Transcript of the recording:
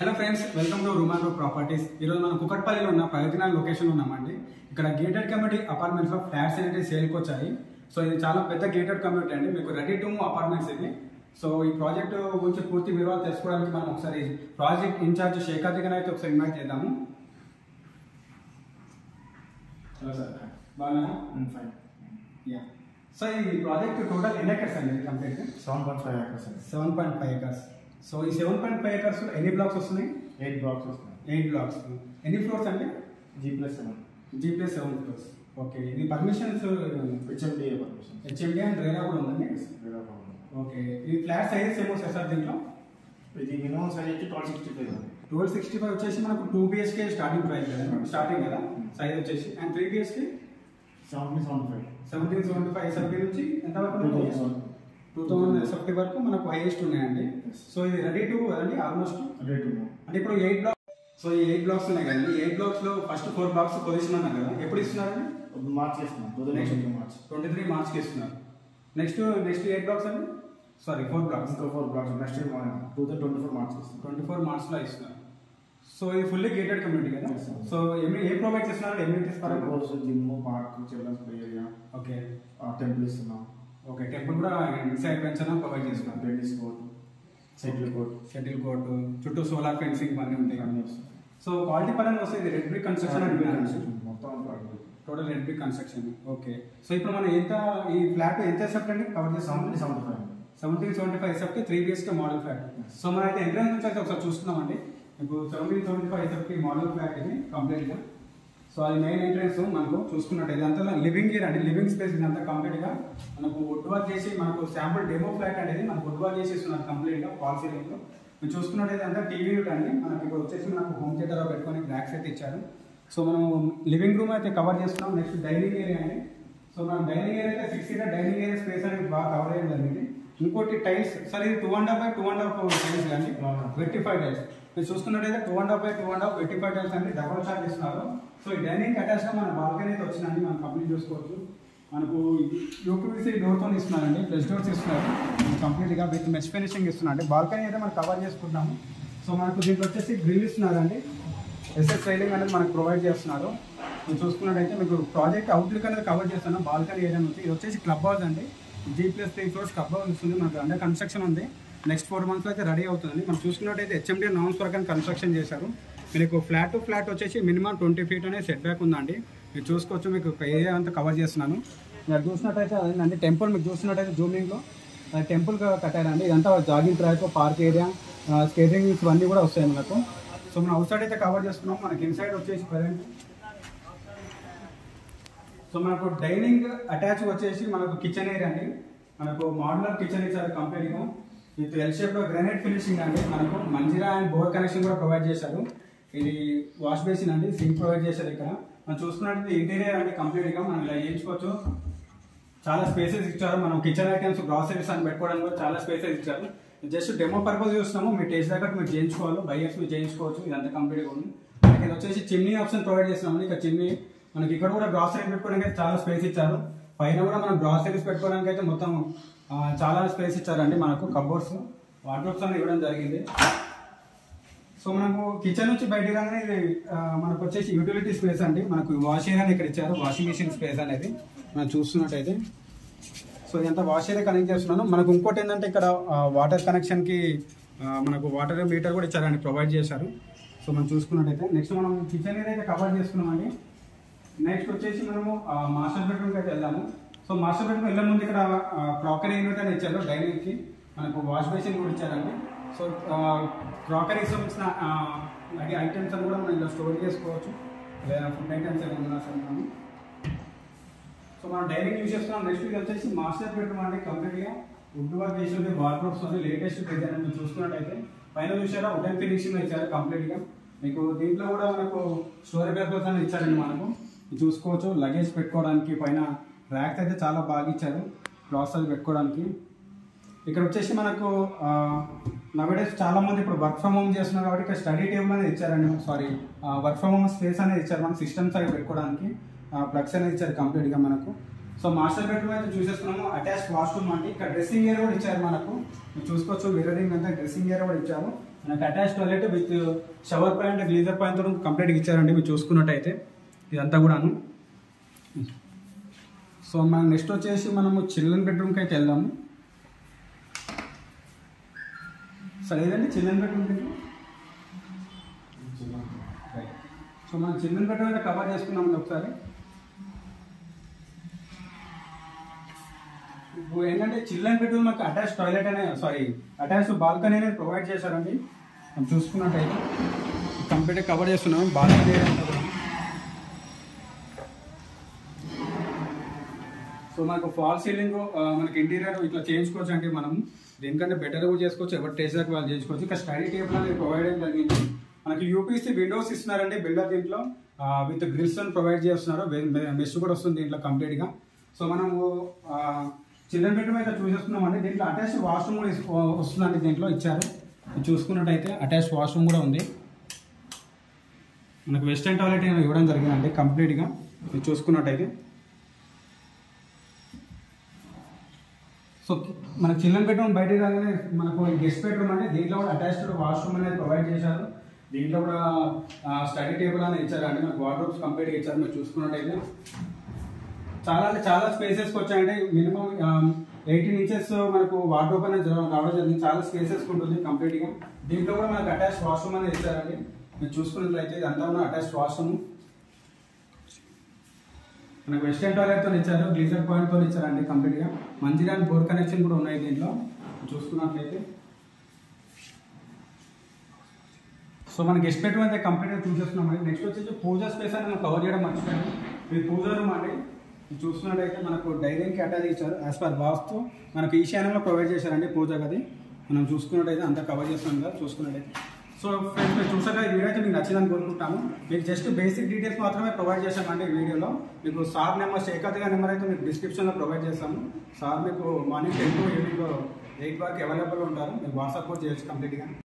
Hello friends welcome to Ruman Roop properties ఈరోజు మనం కుకట్పల్లిలో ఉన్న ప్రయోజనాల లొకేషన్ ఉన్నామండి ఇక్కడ గేటెడ్ కమ్యూనిటీ అపార్ట్మెంట్స్ లో ఫ్లాట్స్ అనేవి సేల్కి వచ్చాయి సో ఇది చాలా పెద్ద గేటెడ్ కమ్యూనిటీ అండి మీకు రెడీ టు మూవ్ అపార్ట్మెంట్స్ ఇది సో ఈ ప్రాజెక్ట్ గురించి పూర్తి వివరాలు తెలుసుకోవడానికి మనం ఒకసారి ప్రాజెక్ట్ ఇన్ఛార్జ్ శేఖర్ దగ్గర అయితే ఒకసారి ఇన్వైట్ చేద్దాము హలో సార్ బాగా ఫైన్ యా సో ఈ ప్రాజెక్ట్ టోటల్ ఎన్ని ఎకర్స్ అండి complete seven point five acres అండి seven point five acres so ఈ సెవెన్ పాయింట్ ఫైవ్ ఎకర్స్ ఎన్ని బ్లాక్స్ వస్తున్నాయి ఎయిట్ బ్లాక్స్ వస్తున్నాయి ఎయిట్ బ్లాక్స్ ఎన్ని ఫ్లోర్స్ అండి G plus seven G plus seven floors okay ఇది permissions HMDA permission HMD and RERA కూడా ఉందండి ఓకే ఈ ఫ్లాట్ సైజెస్ ఏమో సార్ దీంట్లో ఇది మినిమం సైజ్ వచ్చి ట్వెల్వ్ సిక్స్టీ ఫైవ్ అండి ట్వెల్వ్ సిక్స్టీ ఫైవ్ వచ్చేసి మనకు టూ బిహెచ్కే స్టార్టింగ్ ప్రైస్ కదా స్టార్టింగ్ కదా సైజ్ వచ్చేసి and three BHK seventeen seventy five seventeen seventy five SFT నుంచి ఎంత వరకు two thousand two thousand SFT వరకు మనకు హైయెస్ట్ ఉన్నాయండి సో ఇది రెడీ టు అండి ఆల్మోస్ట్ రేట్ అంటే ఇప్పుడు ఎయిట్ బ్లాక్స్ సో ఈ ఎయిట్ బ్లాక్స్ ఉన్నాయి కదండి ఎయిట్ బ్లాక్స్ లో ఫస్ట్ ఫోర్ బ్లాక్స్ పొజిషన్ అన్నారు కదా ఎప్పుడు ఇస్తున్నారండి మార్చ్ చేస్తున్నాం two thousand twenty March twenty three మార్చ్కి ఇస్తున్నారు నెక్స్ట్ నెక్స్ట్ ఎయిట్ బ్లాక్స్ అండి సారీ ఫోర్ బ్లాక్స్ ఇంకో four blocks next year two thousand twenty four March చేస్తున్నాం ట్వంటీ ఫోర్ మార్చ్లో ఇస్తున్నారు సో ఇది ఫుల్లీ గేటెడ్ కమ్యూనిటీ కదా Yes, sir. సో ఏమి ఏ ప్రొవైడ్ చేస్తున్నారు ఎమ్యూనిటీస్ పరంగా course gym park children's play area okay temple ఇస్తున్నాం ఓకే టెంపుల్ కూడా ఇన్సైడ్ పెన్షన్ ప్రొవైడ్ చేస్తున్నారు tennis court cycle court shuttle court చుట్టూ సోలార్ ఫెన్సింగ్ అన్నీ ఉంటాయి అన్నీ వస్తాయి సో క్వాలిటీ పరంగా వస్తే ఇది రెడ్ బ్రిక్ కన్స్ట్రక్షన్ అని మొత్తం total red brick construction okay so ఇప్పుడు మనం ఎంత ఈ ఫ్లాట్ ఎంత చెప్పండి కవర్ చేస్తాం seventy seventy five seventeen seventy five ఎస్ఎఫ్కి three BHK model flat so మనం అయితే ఎంట్రన్స్ నుంచి అయితే ఒకసారి చూస్తున్నామండి ఇప్పుడు సెవెంటీన్ సెవెంటీ ఫైవ్ ఎస్ఎఫ్కి మోడల్ ఫ్లాట్ ఇది కంప్లీట్గా సో అది మెయిన్ ఎంట్రన్స్ మనకు చూసుకున్నట్టు ఇదంతా లివింగ్ ఇయర్ అండి లివింగ్ స్పేస్ ఇదంతా కంప్లీట్గా మనకు వుడ్ వర్క్ చేసి మనకు శాంపుల్ డెమో ఫ్లాట్ అనేది మనకు వుడ్ వర్క్ చేసి ఇస్తున్నారు కంప్లీట్గా ఫాల్ సీలింగ్లో మీరు చూసుకున్నట్టయితే అంతా టీవీ యూట్ అండి మనకి ఇప్పుడు వచ్చేసి మనకు హోమ్ థియేటర్ పెట్టుకొని బ్రాక్స్ అయితే ఇచ్చారు సో మనం లివింగ్ రూమ్ అయితే కవర్ చేస్తున్నాం నెక్స్ట్ డైనింగ్ ఏరియా అండి సో మనం డైనింగ్ ఏరియా అయితే six seater dining area space అనేది బాగా కవర్ చేయడం జరిగింది ఇంకోటి టైల్స్ సార్ ఇది two and half by two and half tiles కానీ వెట్టిఫైడ్ టైల్స్ మీరు చూసుకున్నట్టయితే two and half by two and half vitrified tiles అంటే డబల్ చార్జ్ ఇస్తున్నారు సో ఈ డైనింగ్ అటాచ్ గా మన బాల్కనీ అయితే వచ్చిందండి మనం కంప్లీట్ చూసుకోవచ్చు మనకు యూపీవీసీ డోర్తో ఇస్తున్నారండి ప్లస్ డోర్స్ ఇస్తున్నారు కంప్లీట్ గా విత్ మెచ్ ఫినిషింగ్ ఇస్తున్నారండి బాల్కనీ అయితే మనం కవర్ చేసుకుంటాము సో మనకు దీంట్లో వచ్చేసి గ్రిల్ ఇస్తున్నారండి ఎస్ఎస్ రైలింగ్ అనేది మనకు ప్రొవైడ్ చేస్తున్నారు మీరు చూసుకున్నట్టయితే మీకు ప్రాజెక్ట్ అవుట్లుక్ అనేది కవర్ చేస్తాను బాల్కనీ ఏరియా నుంచి ఇది వచ్చేసి క్లబ్ హౌస్ అండి G plus three floors club house వస్తుంది మనకు అండర్ కన్స్ట్రక్షన్ ఉంది నెక్స్ట్ ఫోర్ మంత్స్లో అయితే రెడీ అవుతుంది మనం చూసుకున్నట్టయితే హెచ్ఎండి నామ్స్ ప్రకారం కన్స్ట్రక్షన్ చేశారు మీకు ఫ్లాట్ టు ఫ్లాట్ వచ్చేసి మినిమం ట్వంటీ ఫీట్ అనేది సెట్ బ్యాక్ ఉందండి మీరు చూసుకోవచ్చు మీకు ఒక ఏరియా అంతా కవర్ చేస్తున్నాను మీరు చూసినట్టయితే అదేంటండి టెంపుల్ మీకు చూసినట్టయితే జూమింగ్లో టెంపుల్ కట్టారండి ఇదంతా jogging track park area skating ఇవన్నీ కూడా వస్తాయి మనకు సో మనం అవుట్ సైడ్ అయితే కవర్ చేసుకున్నాం మనకి ఇన్సైడ్ వచ్చేసి ప్రజెంట్ సో మనకు డైనింగ్ అటాచ్ వచ్చేసి మనకు కిచెన్ ఏరియా అండి మనకు మోడలర్ కిచెన్ ఇచ్చారు కంప్లీట్గా విత్ ఎల్ షేప్ లో గ్రానైట్ ఫినిషింగ్ అండి మనకు మంజిరా అండ్ బోర్ కనెక్షన్ కూడా ప్రొవైడ్ చేశారు ఇది వాష్ బేసిన్ అండి సింక్ ప్రొవైడ్ చేశారు ఇక్కడ మనం చూసుకున్నట్టు ఇంటీరియర్ అంటే కంప్లీట్గా మనం ఇలా చేయించుకోవచ్చు చాలా స్పేసెస్ ఇచ్చారు మనం కిచెన్ ఐటమ్స్ గ్రాసరీస్ అని పెట్టుకోవడానికి కూడా చాలా స్పేసెస్ ఇచ్చారు జస్ట్ డెమో పర్పస్ చూస్తున్నాము మీ టేస్ట్ దగ్గర మీరు చేయించుకోవాలి బయర్స్ మీరు చేయించుకోవచ్చు ఇదంతా కంప్లీట్గా ఉంది మనకి ఇది వచ్చేసి చిమ్నీ ఆప్షన్ ప్రొవైడ్ చేస్తున్నాము ఇక చిమ్నీ మనకి ఇక్కడ కూడా గ్రాసరీ పెట్టుకోవడానికి అయితే చాలా స్పేస్ ఇచ్చారు పైన కూడా మనం గ్రాసరీస్ పెట్టుకోవడానికి అయితే మొత్తం ఆ, చాలా స్పేస్ ఇచ్చారండి మనకు కబోర్డ్స్ వార్డ్రోబ్స్ అని ఇవ్వడం జరిగింది సో మనకు కిచెన్ నుంచి బయటికి రాగానే ఇది ఆ, మనకు వచ్చేసి యూటిలిటీ స్పేస్ అండి మనకు వాష్ ఏరియా ఇక్కడ ఇచ్చారు వాషింగ్ మిషన్ స్పేస్ అనేది మనం చూస్తున్నట్టయితే సో ఇదంతా వాష్ ఏరియా కనెక్ట్ చేస్తున్నాను మనకు ఇంకోటి ఏంటంటే ఇక్కడ వాటర్ కనెక్షన్కి మనకు వాటర్ మీటర్ కూడా ఇచ్చారండి ప్రొవైడ్ చేశారు సో మనం చూసుకున్నట్టయితే నెక్స్ట్ మనం కిచెన్ ఏరియా అయితే కవర్ చేసుకున్నామండి నెక్స్ట్ వచ్చేసి మనము మాస్టర్ బెడ్రూమ్కి అయితే వెళ్దాము సో మాస్టర్ బెడ్రూమ్ వెళ్ళే ముందు ఇక్కడ క్రాకరీ యూనిట్ అని ఇచ్చారు డైనింగ్కి మనకు వాష్ బేసిన్ కూడా ఇచ్చారండి సో క్రాకరీస్ సంబంధించిన ఐటమ్స్ అని కూడా మనం ఇలా స్టోర్ చేసుకోవచ్చు లేదా ఫుడ్ ఐటమ్స్ ఏమైనా ఉన్నా సరే మనము సో మనం డైనింగ్ యూస్ చేస్తున్నాం నెక్స్ట్ ఇది వచ్చేసి మాస్టర్ బెడ్రూమ్ అండి కంప్లీట్గా వుడ్ వర్క్ చేసి ఉంది వార్డ్రోబ్స్ ఉంది లేటెస్ట్ డిజైన్ మీరు చూసుకున్నట్టయితే పైన చూసారా వుడెన్ ఫినిషింగ్ ఇచ్చారు కంప్లీట్గా మీకు దీంట్లో కూడా మనకు స్టోరీ పేపర్స్ అని ఇచ్చారండి మనకు ఇది చూసుకోవచ్చు లగేజ్ పెట్టుకోవడానికి పైన ర్యాక్స్ అయితే చాలా బాగా ఇచ్చారు క్లాత్స్ అది పెట్టుకోవడానికి ఇక్కడ వచ్చేసి మనకు నవడేస్ చాలా మంది ఇప్పుడు వర్క్ ఫ్రమ్ హోమ్ చేస్తున్నారు కాబట్టి ఇక్కడ స్టడీ టేబుల్ అనేది ఇచ్చారండి sorry work from home space అనేది ఇచ్చారు మనకు సిస్టమ్స్ అవి పెట్టుకోవడానికి ప్లగ్స్ అనేది ఇచ్చారు కంప్లీట్గా మనకు సో మాస్టర్ బెడ్రూమ్ అయితే చూసేస్తున్నాము అటాచ్ వాష్రూమ్ అండి ఇక్కడ డ్రెస్సింగ్ ఏరియా కూడా ఇచ్చారు మనకు మీరు చూసుకోవచ్చు మిర్రరింగ్ అంతా డ్రెస్సింగ్ ఏరియా కూడా ఇచ్చారు మనకు attach toilet with shower point geyser point తో కంప్లీట్గా ఇచ్చారండి మీరు చూసుకున్నట్టయితే ఇదంతా కూడాను సో మనం నెక్స్ట్ వచ్చేసి మనము చిల్డ్రన్ బెడ్రూమ్కి అయితే వెళ్దాము సరే ఏదండి చిల్డ్రన్ బెడ్రూమ్కి సో మనం చిల్డ్రన్ బెడ్రూమ్ అయితే కవర్ చేసుకున్నామండి ఒకసారి ఇప్పుడు ఏంటంటే చిల్డ్రన్ బెడ్రూమ్ మాకు అటాచ్ టాయిలెట్ అనే సారీ అటాచ్ బాల్కనీ అనేది ప్రొవైడ్ చేశారండి మనం చూసుకున్నట్టయితే కంప్లీట్గా కవర్ చేస్తున్నాం బాల్కనీ అంతా కూడా సో మనకు ఫాల్ సీలింగ్ మనకి ఇంటీరియర్ ఇట్లా చేయించుకోవచ్చు అంటే మనం దీనికంటే బెటర్ కూడా చేసుకోవచ్చు ఎవరి టేస్ట్ దాకా వాళ్ళు చేయించుకోవచ్చు ఇక్కడ స్టడీ టేబుల్ అనేది ప్రొవైడ్ చేయడం జరిగింది మనకి యూపీసీ విండోస్ ఇస్తున్నారండి బిల్డర్ దీంట్లో విత్ గ్రిల్స్ అని ప్రొవైడ్ చేస్తున్నారు మెస్ కూడా వస్తుంది దీంట్లో కంప్లీట్ గా సో మనము చిల్డ్రన్ బెడ్రూమ్ అయితే చూసేస్తున్నామండి దీంట్లో అటాచ్ వాష్రూమ్ కూడా ఇస్- వస్తుందండి దీంట్లో ఇచ్చారు ఇది చూసుకున్నట్టయితే అటాచ్ వాష్రూమ్ కూడా ఉంది మనకు వెస్టర్న్ టాయిలెట్ ఇవ్వడం జరిగిందండి కంప్లీట్గా మీరు చూసుకున్నట్టయితే సో మన చిల్డ్రన్ బెడ్రూమ్ బయట రాగానే మనకు గెస్ట్ బెడ్రూమ్ అంటే దీంట్లో కూడా అటాచ్డ్ వాష్రూమ్ అనేది ప్రొవైడ్ చేశారు దీంట్లో కూడా స్టడీ టేబుల్ అనేది ఇచ్చారు అంటే మనకు వార్డ్రోబ్స్ కంప్లీట్గా ఇచ్చారు మీరు చూసుకున్నట్టయితే చాలా అంటే చాలా స్పేసెస్కి వచ్చాయంటే మినిమం ఎయిటీన్ ఇంచెస్ మనకు వార్డ్రోబ్ అనేది జరగ- రావడం జరిగింది చాలా స్పేసెస్ ఉంటుంది కంప్లీట్గా దీంట్లో కూడా మనకు అటాచ్ వాష్రూమ్ అనేది ఇచ్చారండి మీరు చూసుకున్నట్లయితే ఇదంతా ఉన్న అటాచ్ వాష్రూమ్ మనకు వెస్టర్న్ టాయిలెట్ తో ఇచ్చారు గ్లీజర్ పాయింట్ తో ఇచ్చారండి కంప్లీట్ గా మంచిగా బోర్ కనెక్షన్ కూడా ఉన్నాయి దీంట్లో చూసుకున్నట్లయితే సో మన గెస్ట్ బెడ్రూమ్ అయితే కంప్లీట్ గా చూసేస్తున్నాం నెక్స్ట్ వచ్చేసి పూజా స్పేస్ అని మనం కవర్ చేయడం మర్చిపోయాను ఇది పూజా రూమ్ అండి ఇది చూసుకున్నట్టయితే మనకు డైనింగ్ కి అటాచ్ ఇచ్చారు యాజ్ పర్ వాస్తు మనకు ఈశాన్యంలో ప్రొవైడ్ చేశారండి పూజ గది మనం చూసుకున్నట్టయితే అంతా కవర్ చేస్తున్నాం కదా చూసుకున్నట్టయితే సో ఫ్రెండ్స్ మీరు చూసాక ఈ వీడియో అయితే మీకు నచ్చిందని కోరుకుంటాము మీకు జస్ట్ బేసిక్ డీటెయిల్స్ మాత్రమే ప్రొవైడ్ చేశామండి ఈ వీడియోలో మీకు సార్ నెంబర్ శేఖర్ గారి నెంబర్ అయితే మీకు డిస్క్రిప్షన్లో ప్రొవైడ్ చేస్తాము సార్ మీకు morning ten to evening eight వరకు అవైలబుల్ ఉంటారు మీరు వాట్సాప్ కూడా చేయొచ్చు కంప్లీట్గా